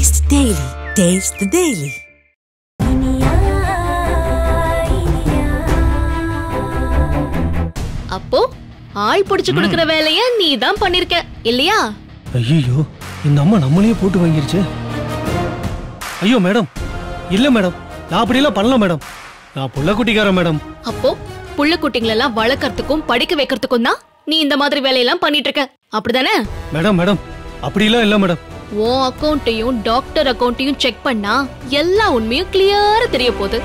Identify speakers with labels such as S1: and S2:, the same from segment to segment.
S1: Taste the Daily. Taste the Daily.
S2: அப்போ ஆள் புடிச்சு கொடுக்கற வேலைய நீ தான் பண்ணிருக்க இல்லையா
S3: ஐயோ இந்த அம்மா நம்மளையே போட்டு வாங்கிருச்சு ஐயோ மேடம் இல்ல மேடம் நான் அப்படியெல்லாம் பண்ணல மேடம் நான் புள்ள குட்டிக்காரன் மேடம்
S2: அப்போ புள்ள குட்டிங்களெல்லாம் வளர்க்கறதுக்கும் படிக்க வைக்கிறதுக்கும் தான் நீ இந்த மாதிரி வேலையெல்லாம் பண்ணிட்டு இருக்க அப்படிதானே
S3: மேடம் மேடம் அப்படிலாம் இல்ல மேடம்
S2: உன் அக்கவுண்ட்டையும் டாக்டர் அக்கவுண்ட்டையும் செக் பண்ணா எல்லா உண்மையும் கிளியரா தெரிய போகுது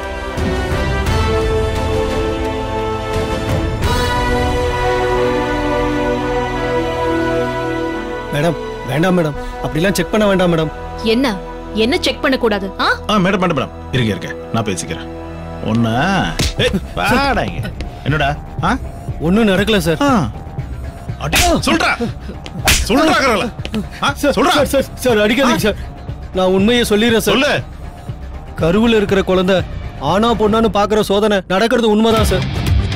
S3: மேடம் வேண்டாம் மேடம் அப்படிலாம் செக் பண்ண வேண்டாம் மேடம்
S2: என்ன என்ன செக் பண்ண கூடாது ஆ
S4: ஆ மேடம் மேடம் மேடம் இருங்க இருங்க நான் பேசிக்கிறேன் ஒன்னா வாடா இங்க என்னடா ஆ
S3: ஒன்றும் நடக்கல சார்
S4: ஆ. அடி சொல்றா சொல்றாங்கறல சொல்றா
S3: சார் சார் சார் அடிக்காதீங்க சார் நான் உண்மையை சொல்லிடுறேன் சார்
S4: சொல்லு
S3: கருவில் இருக்கிற குழந்தை ஆனா பொண்ணான்னு பாக்குற சோதனை நடக்கிறது உண்மைதான் சார்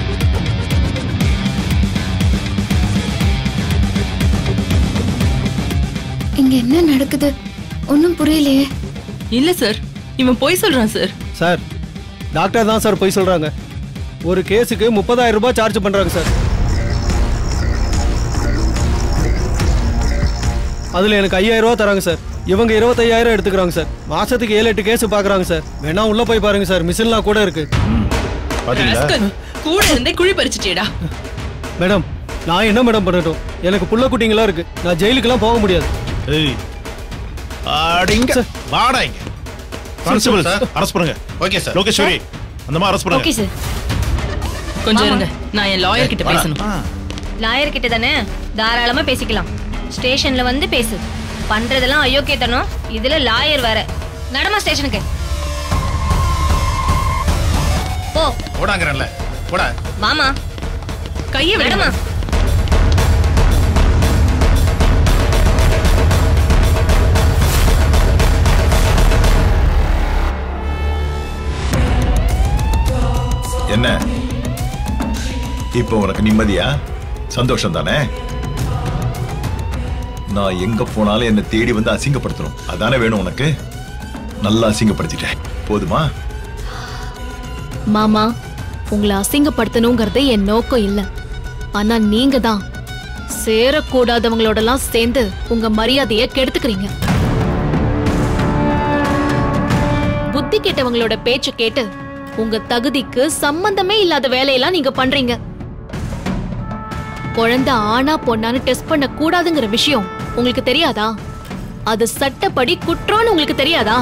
S5: இங்க என்ன நடக்குது ஒன்னும் புரியலையே
S6: இல்ல சார் இவன் பொய் சொல்றான் சார்
S3: சார் டாக்டர் தான் சார் போய் சொல்றாங்க ஒரு கேஸுக்கு முப்பதாயிரம் ரூபாய் சார்ஜ் பண்றாங்க சார் அதுல எனக்கு ஐயாயிரம் ரூபாய் தராங்க சார் இவங்க இருபத்தையாயிரம் எடுத்துக்கிறாங்க சார் மாசத்துக்கு ஏழு எட்டு கேஸ் பாக்குறாங்க சார் வேணா உள்ள போய் பாருங்க சார் மிஷின்லாம் கூட இருக்கு
S4: பாத்தீங்களா
S6: ராஸ்கல், கூட இருந்தே குழி பறிச்சுட்டேடா
S3: மேடம் நான் என்ன மேடம் பண்ணட்டும் எனக்கு புள்ள குட்டிங்களா இருக்கு நான் ஜெயிலுக்கெல்லாம் போக முடியாது
S4: ஏய் அடிங்க வாடா இங்க கான்ஸ்டபிள்
S7: சார்.
S4: அரெஸ்ட் பண்ணுங்க
S7: ஓகே சார்
S4: லோகேஸ்வரி அந்த மாதிரி அரெஸ்ட் பண்ணுங்க
S2: ஓகே சார்
S6: கொஞ்சம் இருங்க நான் என் லாயர் கிட்ட பேசணும்
S4: ஆ.
S8: லாயர் கிட்ட தானே தாராளமா பேசிக்கலாம் ஸ்டேஷன்ல வந்து பேசு பண்றதெல்லாம் அயோக்கியத்தனம் இதுல லாயர் வேற நடமா ஸ்டேஷனுக்கு போ
S7: போடாங்கிறல்ல போடா
S8: வாமா
S6: கையை
S8: நடமா
S6: விடுமா
S9: என்ன இப்போ உனக்கு நிம்மதியா சந்தோஷம் தானே நான் எங்க போனாலும் என்னை தேடி வந்து அசிங்கப்படுத்தணும் அதானே வேணும் உனக்கு நல்லா அசிங்கப்படுத்திட்டேன் போதுமா
S2: மாமா உங்களை அசிங்கப்படுத்தணுங்கிறது என் நோக்கம் இல்ல ஆனா நீங்க தான் சேரக்கூடாதவங்களோடலாம் சேர்ந்து உங்க மரியாதைய கெடுத்துக்கிறீங்க புத்தி கெட்டவங்களோட பேச்ச கேட்டு உங்க தகுதிக்கு சம்பந்தமே இல்லாத வேலையெல்லாம் நீங்க பண்றீங்க குழந்தை ஆனா பொண்ணான்னு டெஸ்ட் பண்ண கூடாதுங்கிற விஷயம் உங்களுக்கு தெரியாதா அது சட்டப்படி குற்றம்னு உங்களுக்கு தெரியாதா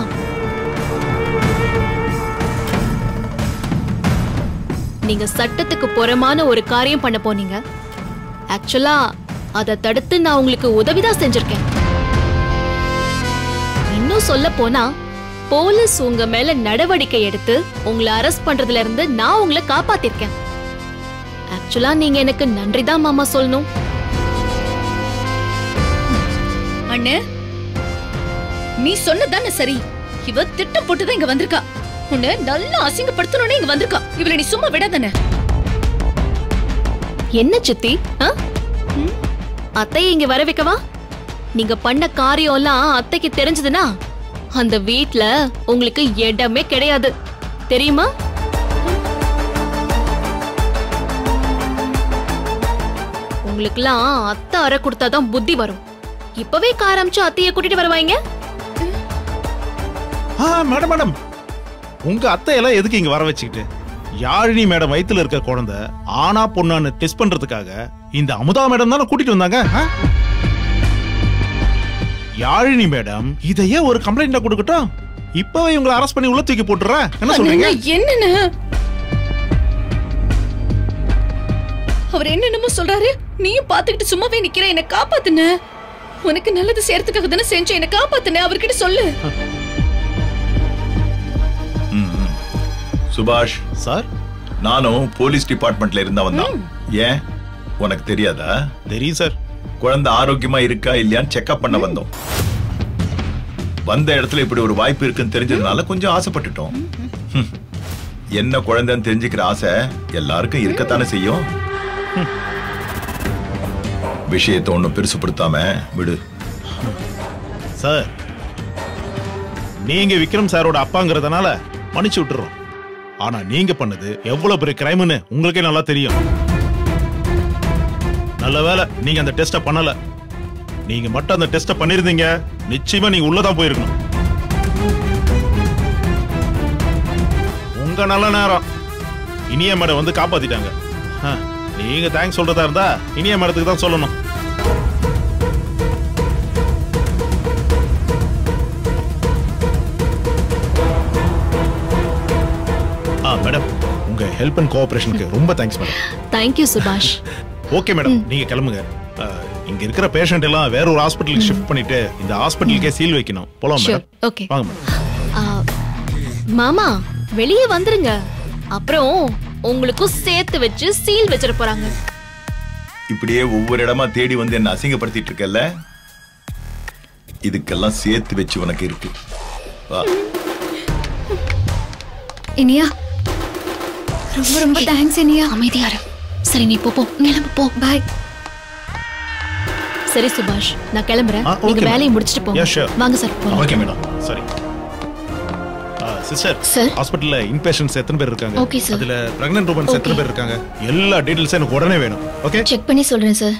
S2: நீங்க சட்டத்துக்கு புறமான ஒரு காரியம் பண்ண போனீங்க ஆக்சுவலா அதை தடுத்து நான் உங்களுக்கு உதவிதான் செஞ்சிருக்கேன் இன்னும் சொல்ல போனா போலீஸ் உங்க மேல நடவடிக்கை எடுத்து உங்களை அரெஸ்ட் பண்றதுல இருந்து நான் உங்களை காப்பாத்திருக்கேன் ஆக்சுவலா நீங்க எனக்கு நன்றி தான் மாமா சொல்லணும்
S10: அண்ணே நீ சொன்னதானே சரி இவ திட்டம் போட்டுதான் இங்க வந்திருக்கா உன்னை நல்லா அசிங்கப்படுத்தணும்னே இங்க வந்திருக்கா இவளை நீ சும்மா விடாதானே
S2: என்ன சித்தி ஆ? அத்தையை இங்க வர வைக்கவா நீங்க பண்ண காரியம்லாம் அத்தைக்கு தெரிஞ்சதுன்னா அந்த வீட்ல உங்களுக்கு இடமே கிடையாது தெரியுமா உங்களுக்குலாம் அத்தை அறை கொடுத்தாதான் புத்தி வரும் இப்பவே கார் அமிச்சு அத்தைய கூட்டிட்டு வருவாங்க
S4: ஆ மேடம் மேடம் உங்க அத்தை எல்லாம் எதுக்கு இங்க வர வச்சுக்கிட்டு யாழினி மேடம் வயித்துல இருக்க குழந்தை ஆனா பொண்ணான்னு டெஸ்ட் பண்றதுக்காக இந்த அமுதா மேடம் தானே கூட்டிட்டு வந்தாங்க ஆ? யாழினி மேடம் இதையே ஒரு கம்ப்ளைண்ட்டா கொடுக்கட்டும் இப்பவே இவங்களை அரெஸ்ட் பண்ணி உள்ள தூக்கி போட்டுறேன் என்ன சொல்றீங்க
S10: என்னன்னு அவர் என்னென்னமோ சொல்றாரு நீயும் பாத்துக்கிட்டு சும்மாவே நிக்கிற என்ன காப்பாத்துன உனக்கு நல்லது செய்யறதுக்காக தானே செஞ்சேன் என்ன காப்பாத்துன அவர்கிட்ட சொல்லு
S9: ம், ம். சுபாஷ்
S4: சார்
S9: நானும் போலீஸ் டிபார்ட்மெண்ட்ல இருந்தவன் தான் ஏன் உனக்கு தெரியாதா
S4: தெரியும் சார்
S9: குழந்தை ஆரோக்கியமா இருக்கா இல்லையான்னு செக்அப் பண்ண வந்தோம் வந்த இடத்துல இப்படி ஒரு வாய்ப்பு இருக்குன்னு தெரிஞ்சதுனால கொஞ்சம் ஆசைப்பட்டுட்டோம் ஹம். என்ன குழந்தைன்னு தெரிஞ்சுக்கிற ஆசை எல்லாருக்கும் இருக்கத்தானே செய்யும் ஹம். விஷயத்தை ஒன்றும் பெருசுப்படுத்தாம விடு
S4: சார் நீங்க விக்ரம் சாரோட அப்பாங்கிறதுனால மன்னிச்சு விட்டுறோம் ஆனா நீங்க பண்ணது எவ்வளவு பெரிய கிரைம்னு உங்களுக்கே நல்லா தெரியும் நல்ல வேளை நீங்க அந்த டெஸ்ட பண்ணல நீங்க மட்டும் அந்த டெஸ்ட பண்ணிருந்தீங்க நிச்சயமா நீங்க உள்ளதான் போயிருக்கணும் உங்க நல்ல நேரம் இனிய மேடம் வந்து காப்பாத்திட்டாங்க ஆ, நீங்க தேங்க்ஸ் சொல்றதா இருந்தா இனிய மேடத்துக்கு தான் சொல்லணும் ஆ மேடம் உங்க ஹெல்ப் அண்ட் கோஆபரேஷனுக்கு ரொம்ப தேங்க்ஸ் மேடம்
S2: தேங்க்யூ சுபாஷ்
S4: ஓகே மேடம் நீங்க கிளம்புங்க ஆ, இங்க இருக்கிற பேஷண்ட் எல்லாம் வேற ஒரு ஹாஸ்பிட்டலுக்கு ஷிஃப்ட் பண்ணிட்டு இந்த ஹாஸ்பிட்டலுக்கே சீல் வைக்கணும் போலாம்
S2: Sure.
S4: Madam
S2: Okay.
S4: வாங்க மேடம்
S2: ஆ, மாமா வெளியே வந்துருங்க அப்புறம் உங்களுக்கும் சேர்த்து வச்சு சீல் வச்சிட போறாங்க
S9: இப்படியே ஒவ்வொரு இடமா தேடி வந்து என்ன அசிங்கப்படுத்திட்டு இருக்கல்ல இதுக்கெல்லாம் சேர்த்து வச்சு உனக்கு இருக்கு வா
S5: இனியா ரொம்ப ரொம்ப தேங்க்ஸ் இனியா
S2: அமைதியா இரு சரி நீ போ போ கிளம்பு போ
S5: பாய்
S2: சரி சுபாஷ் நான் கிளம்புறேன்
S4: ஆ, okay,
S2: நீங்க வேலையை
S4: madam.
S2: முடிச்சிட்டு
S4: Yeah,
S2: போங்க
S4: sure.
S2: வாங்க சார் போலாம்
S4: ஓகே மேடம் சரி சிஸ்டர்
S2: Sir.
S4: ஹாஸ்பிட்டல்ல இன்பேஷன்ஸ் எத்தனை பேர் இருக்காங்க
S5: Okay, sir.
S4: அதுல பிரெக்னன்ட் உமன்ஸ் எத்தனை
S5: Okay.
S4: பேர் இருக்காங்க எல்லா டீடைல்ஸும் எனக்கு உடனே வேணும் ஓகே
S5: செக் பண்ணி சொல்றேன் சார்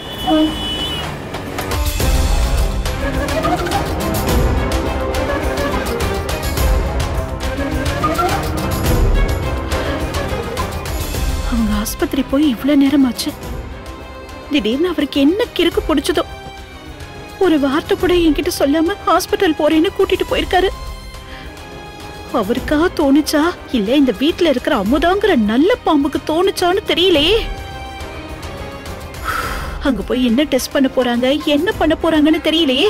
S7: அவங்க ஆஸ்பத்திரி போய் இவ்ளோ நேரம் ஆச்சு திடீர்னு அவருக்கு என்ன கிறுக்கு பிடிச்சதோ ஒரு வார்த்தை கூட என்கிட்ட சொல்லாம ஹாஸ்பிட்டல் போறேன்னு கூட்டிட்டு போயிருக்காரு அவருக்கா தோணுச்சா இல்ல இந்த வீட்ல இருக்கிற அமுதாங்கிற நல்ல பாம்புக்கு தோணுச்சான்னு தெரியலையே அங்க போய் என்ன டெஸ்ட் பண்ண போறாங்க என்ன பண்ண போறாங்கன்னு தெரியலையே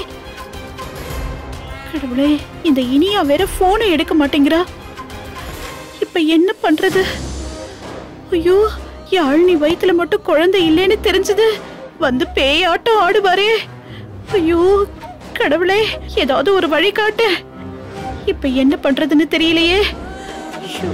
S7: கடவுளே இந்த இனியா வேற போனை எடுக்க மாட்டேங்கிறா இப்ப என்ன பண்றது ஐயோ யாழினி வயித்துல மட்டும் குழந்தை இல்லைன்னு தெரிஞ்சது வந்து பேயாட்டம் ஆடுவாரே ஐயோ கடவுளே ஏதாவது ஒரு வழி காட்டு இப்ப என்ன பண்றதுன்னு தெரியலையே ஐயோ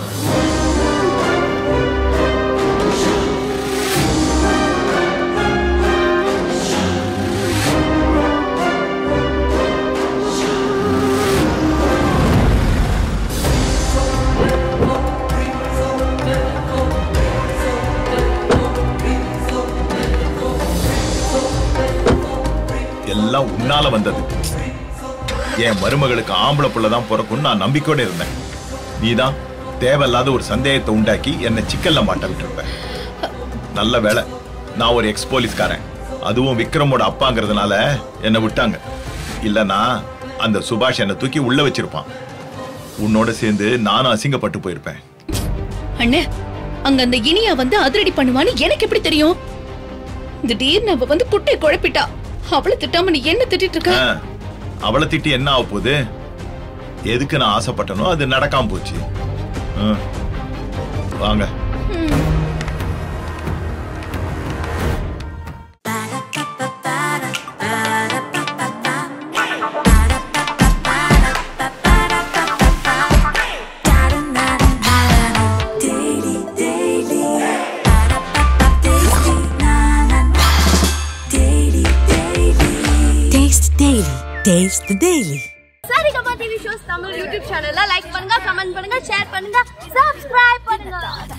S9: எல்லாம் உன்னால வந்தது என் மருமகளுக்கு ஆம்பளை புள்ள தான் பிறக்கும்னு நான் நம்பிக்கையோட இருந்தேன் நீதான் தேவையில்லாத ஒரு சந்தேகத்தை உண்டாக்கி என்னை சிக்கல்ல மாட்ட விட்டுருப்ப நல்ல வேலை நான் ஒரு எக்ஸ் போலீஸ்காரன் அதுவும் விக்ரமோட அப்பாங்கிறதுனால என்னை விட்டாங்க இல்லனா அந்த சுபாஷ் என்னை தூக்கி உள்ள வச்சிருப்பான் உன்னோட சேர்ந்து நானும் அசிங்கப்பட்டு போயிருப்பேன்
S10: அண்ணே அங்க அந்த இனியா வந்து அதிரடி பண்ணுவான்னு எனக்கு எப்படி தெரியும் திடீர்னு அவ வந்து குட்டையை குழப்பிட்டா அவளை திட்டாம நீ என்ன திட்டிட்டு இருக்க
S9: ஆ, அவளை திட்டி என்ன ஆக போகுது எதுக்கு நான் ஆசைப்பட்டனோ அது நடக்காம போச்சு ஆ. வாங்க
S1: Taste Daily. Taste the Daily.
S11: Saregama TV shows Tamil YouTube சேனல்ல லைக் பண்ணுங்க கமெண்ட் பண்ணுங்க ஷேர் பண்ணுங்க சப்ஸ்கிரைப் பண்ணுங்க